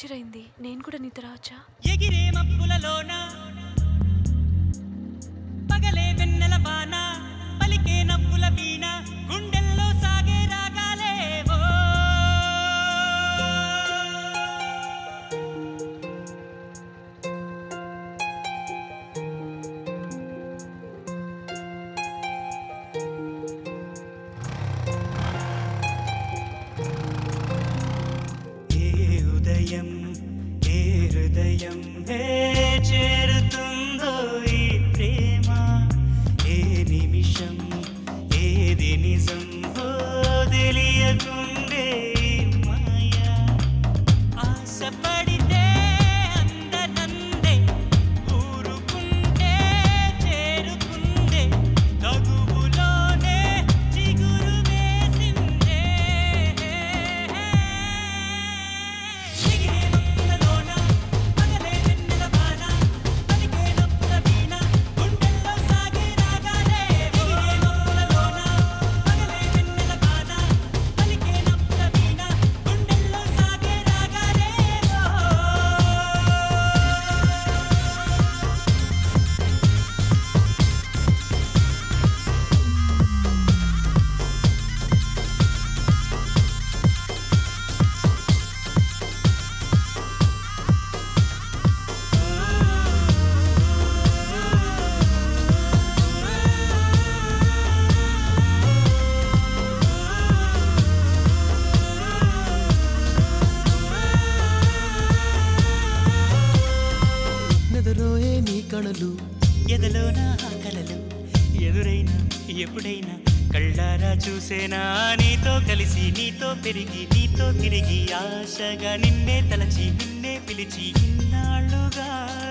రాత్రిరైంది నేను కూడా నీతో రావచ్చా ఎగిరే మబ్బులలోన పగలే వెన్నెల వాన పలికే నవ్వుల వీణ గుండెల్లో సాగే రాగాలేవో ఏ ఉదయం ఏ హృదయం ఏ చేరుతుందో ఈ ప్రేమ ఏ నిమిషం ఏది నిజం ఓ తెలియకుండే ఈ మాయ ఆశపడితే అందనందే ఊరుకుంటే చేరుకుందే తగువులోనే చిగురు వేసిందే ఎగిరే మబ్బులలోన పగలే వెన్నెల వాన పలికే నవ్వుల వీణ గుండెల్లో సాగే రాగాలే ఎగిరే మబ్బులలోన పగలే వెన్నెల వాన పలికే నవ్వుల వీణ గుండెల్లో సాగే రాగాలే నెదరోయే నీ కణలు ఎదలోన ఆ కలలు ఎదురైనా ఎప్పుడైనా కళ్ళారా చూసేనా నీతో కలిసి నీతో పెరిగి నీతో తిరిగి ఆశగా నిన్నే తలచి నిన్నే పిలిచి ఇన్నాళ్ళుగా